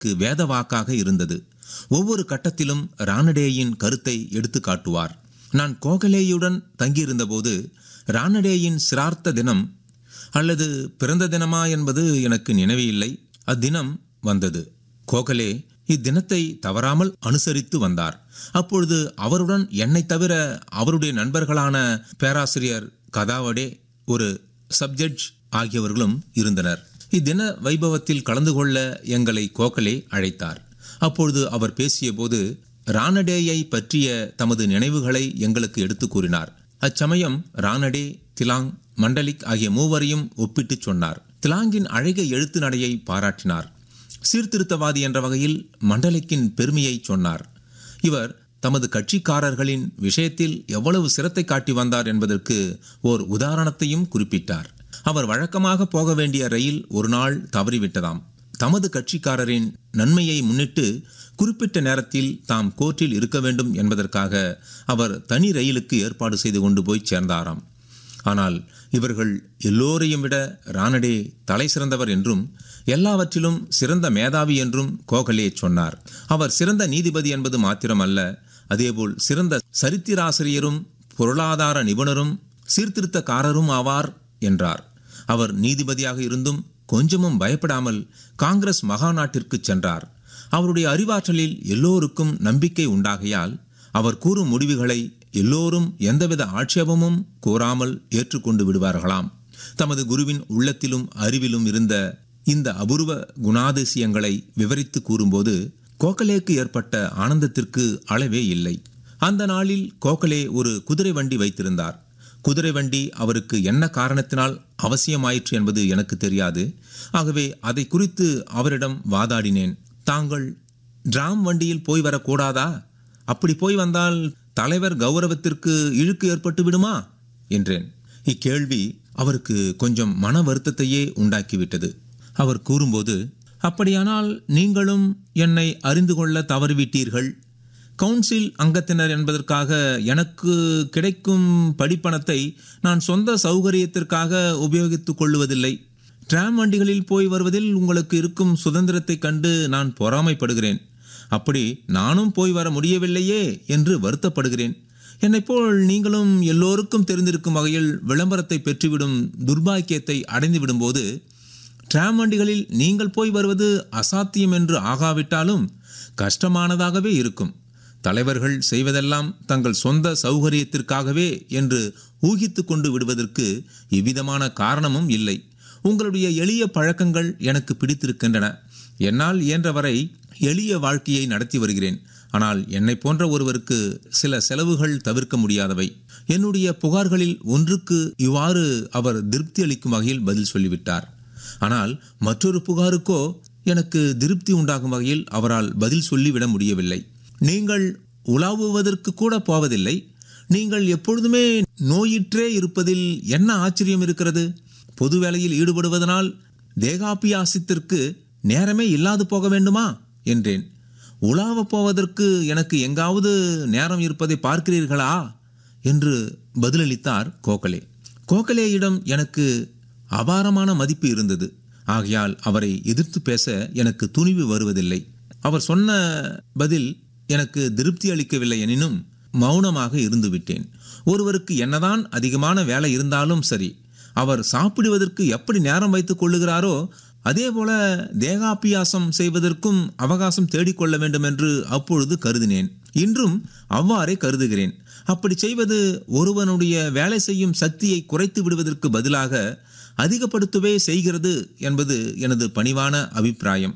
எனக்கு வேத வாக்காக இருந்தது ஒவ்வொரு கட்டத்திலும் ரானடேயின் கருத்தை எடுத்து காட்டுவார் நான் கோகலேயுடன் தங்கியிருந்தபோது ரானடேயின் சிரார்த்த தினம் அல்லது பிறந்த தினமா என்பது எனக்கு நினைவே இல்லை அத்தினம் வந்தது கோகலே இத்தினத்தை தவறாமல் அனுசரித்து வந்தார் அப்பொழுது அவருடன் என்னை தவிர அவருடைய நண்பர்களான பேராசிரியர் கதாவடே ஒரு சப்ஜட்ஜ் ஆகியவர்களும் இருந்தனர் இத்தின வைபவத்தில் கலந்து கொள்ள எங்களை கோகலே அழைத்தார் அப்பொழுது அவர் பேசியபோது ரானடேயை பற்றிய தமது நினைவுகளை எங்களுக்கு எடுத்து கூறினார் அச்சமயம் ரானடே திலாங் மண்டலிக் ஆகிய மூவரையும் ஒப்பிட்டுச் சொன்னார் திலாங்கின் அழகிய எழுத்து நடையை பாராட்டினார் சீர்திருத்தவாதி என்ற வகையில் மண்டலிக்கின் பெருமையை சொன்னார் இவர் தமது கட்சிக்காரர்களின் விஷயத்தில் எவ்வளவு சிரத்தை காட்டி வந்தார் என்பதற்கு ஓர் உதாரணத்தையும் குறிப்பிட்டார் அவர் வழக்கமாக போக வேண்டிய ரயில் ஒரு நாள் தவறிவிட்டதாம் தமது கட்சிக்காரரின் நன்மையை முன்னிட்டு குறிப்பிட்ட நேரத்தில் தாம் கோர்ட்டில் இருக்க வேண்டும் என்பதற்காக அவர் தனி ரயிலுக்கு ஏற்பாடு செய்து கொண்டு போய் சேர்ந்தாராம் ஆனால் இவர்கள் எல்லோரையும் விட ரானடே தலை சிறந்தவர் என்றும் எல்லாவற்றிலும் சிறந்த மேதாவி என்றும் கோகலே சொன்னார் அவர் சிறந்த நீதிபதி என்பது மாத்திரமல்ல அதேபோல் சிறந்த சரித்திராசிரியரும் பொருளாதார நிபுணரும் சீர்திருத்தக்காரரும் ஆவார் என்றார் அவர் நீதிபதியாக இருந்தும் கொஞ்சமும் பயப்படாமல் காங்கிரஸ் மகாநாட்டிற்கு சென்றார் அவருடைய அறிவாற்றலில் எல்லோருக்கும் நம்பிக்கை உண்டாகையால் அவர் கூறும் முடிவுகளை எல்லோரும் எந்தவித ஆட்சேபமும் கூறாமல் ஏற்றுக்கொண்டு விடுவார்களாம் தமது குருவின் உள்ளத்திலும் அறிவிலும் இருந்த இந்த அபூர்வ குணாதிசயங்களை விவரித்து கூறும்போது கோகலேக்கு ஏற்பட்ட ஆனந்தத்திற்கு அளவே இல்லை அந்த நாளில் கோகலே ஒரு குதிரை வண்டி வைத்திருந்தார் குதிரை வண்டி அவருக்கு என்ன காரணத்தினால் அவசியமாயிற்று என்பது எனக்கு தெரியாது ஆகவே அதை குறித்து அவரிடம் வாதாடினேன் தாங்கள் டிராம் வண்டியில் போய் வரக்கூடாதா அப்படி போய் வந்தால் தலைவர் கௌரவத்திற்கு இழுக்கு ஏற்பட்டு விடுமா என்றேன் இக்கேள்வி அவருக்கு கொஞ்சம் மன வருத்தத்தையே உண்டாக்கிவிட்டது அவர் கூறும்போது அப்படியானால் நீங்களும் என்னை அறிந்து கொள்ள தவறிவிட்டீர்கள் கவுன்சில் அங்கத்தினர் என்பதற்காக எனக்கு கிடைக்கும் படிப்பணத்தை நான் சொந்த சௌகரியத்திற்காக உபயோகித்துக் கொள்ளுவதில்லை டிராம் வண்டிகளில் போய் வருவதில் உங்களுக்கு இருக்கும் சுதந்திரத்தை கண்டு நான் பொறாமைப்படுகிறேன் அப்படி நானும் போய் வர முடியவில்லையே என்று வருத்தப்படுகிறேன் என்னைப் போல் நீங்களும் எல்லோருக்கும் தெரிந்திருக்கும் வகையில் விளம்பரத்தை பெற்றுவிடும் துர்பாக்கியத்தை அடைந்து விடும்போது டிராம் வண்டிகளில் நீங்கள் போய் வருவது அசாத்தியம் என்று ஆகாவிட்டாலும் கஷ்டமானதாகவே இருக்கும் தலைவர்கள் செய்வதெல்லாம் தங்கள் சொந்த சௌகரியத்திற்காகவே என்று ஊகித்து கொண்டு விடுவதற்கு எவ்விதமான காரணமும் இல்லை உங்களுடைய எளிய பழக்கங்கள் எனக்கு பிடித்திருக்கின்றன என்னால் இயன்றவரை எளிய வாழ்க்கையை நடத்தி வருகிறேன் ஆனால் என்னை போன்ற ஒருவருக்கு சில செலவுகள் தவிர்க்க முடியாதவை என்னுடைய புகார்களில் ஒன்றுக்கு இவ்வாறு அவர் திருப்தி அளிக்கும் வகையில் பதில் சொல்லிவிட்டார் ஆனால் மற்றொரு புகாருக்கோ எனக்கு திருப்தி உண்டாகும் வகையில் அவரால் பதில் சொல்லிவிட முடியவில்லை நீங்கள் உலாவுவதற்கு கூட போவதில்லை நீங்கள் எப்பொழுதுமே நோயிற்றே இருப்பதில் என்ன ஆச்சரியம் இருக்கிறது பொது வேலையில் ஈடுபடுவதனால் தேகாபியாசத்திற்கு நேரமே இல்லாது போக வேண்டுமா என்றேன் உலாவப் போவதற்கு எனக்கு எங்காவது நேரம் இருப்பதை பார்க்கிறீர்களா என்று பதிலளித்தார் கோகலே கோகலேயிடம் எனக்கு அபாரமான மதிப்பு இருந்தது ஆகையால் அவரை எதிர்த்து பேச எனக்கு துணிவு வருவதில்லை அவர் சொன்ன பதில் எனக்கு திருப்தி அளிக்கவில்லை எனினும் மௌனமாக இருந்துவிட்டேன் ஒருவருக்கு என்னதான் அதிகமான வேலை இருந்தாலும் சரி அவர் சாப்பிடுவதற்கு எப்படி நேரம் வைத்துக் கொள்ளுகிறாரோ அதே போல தேகாபியாசம் செய்வதற்கும் அவகாசம் தேடிக்கொள்ள வேண்டும் என்று அப்பொழுது கருதினேன் இன்றும் அவ்வாறே கருதுகிறேன் அப்படி செய்வது ஒருவனுடைய வேலை செய்யும் சக்தியை குறைத்து விடுவதற்கு பதிலாக அதிகப்படுத்தவே செய்கிறது என்பது எனது பணிவான அபிப்பிராயம்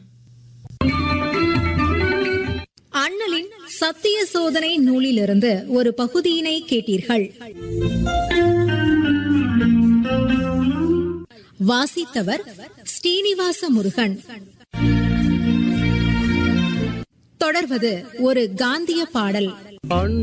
அண்ணலின் சத்திய சோதனை நூலிலிருந்து ஒரு பகுதியினை கேட்டீர்கள் வாசித்தவர் ஸ்ரீனிவாச முருகன் தொடர்வது ஒரு காந்திய பாடல்